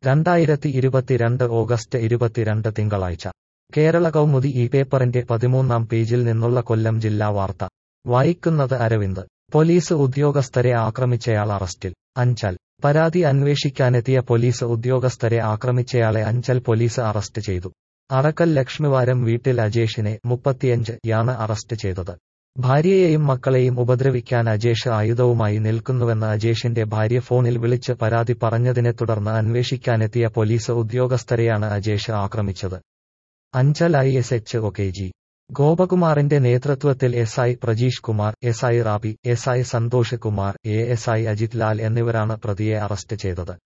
രണ്ടായിരത്തി ഇരുപത്തിരണ്ട് ഓഗസ്റ്റ് ഇരുപത്തിരണ്ട് തിങ്കളാഴ്ച കേരള കൗമുദി ഈ പേപ്പറിന്റെ പതിമൂന്നാം പേജിൽ നിന്നുള്ള കൊല്ലം ജില്ലാ വാർത്ത വായിക്കുന്നത് അരവിന്ദ് പോലീസ് ഉദ്യോഗസ്ഥരെ ആക്രമിച്ചയാൾ അറസ്റ്റിൽ അഞ്ചൽ പരാതി അന്വേഷിക്കാനെത്തിയ പോലീസ് ഉദ്യോഗസ്ഥരെ ആക്രമിച്ചയാളെ അഞ്ചൽ പോലീസ് അറസ്റ്റ് ചെയ്തു അറക്കൽ ലക്ഷ്മിവാരം വീട്ടിൽ അജേഷിനെ മുപ്പത്തിയഞ്ച് യാണ് അറസ്റ്റ് ചെയ്തത് ഭാര്യയെയും മക്കളെയും ഉപദ്രവിക്കാൻ അജേഷ് ആയുധവുമായി നിൽക്കുന്നുവെന്ന് അജേഷിന്റെ ഭാര്യ ഫോണിൽ വിളിച്ച് പരാതി പറഞ്ഞതിനെ തുടർന്ന് അന്വേഷിക്കാനെത്തിയ പോലീസ് ഉദ്യോഗസ്ഥരെയാണ് അജേഷ് ആക്രമിച്ചത് Anchal I S H O K G ഗോപകുമാറിന്റെ നേതൃത്വത്തിൽ S I Prajeesh Kumar S I Rabi S I Santhosh Kumar A S I Ajith Lal എന്നിവരാണ് പ്രതിയെ അറസ്റ്റ് ചെയ്തത്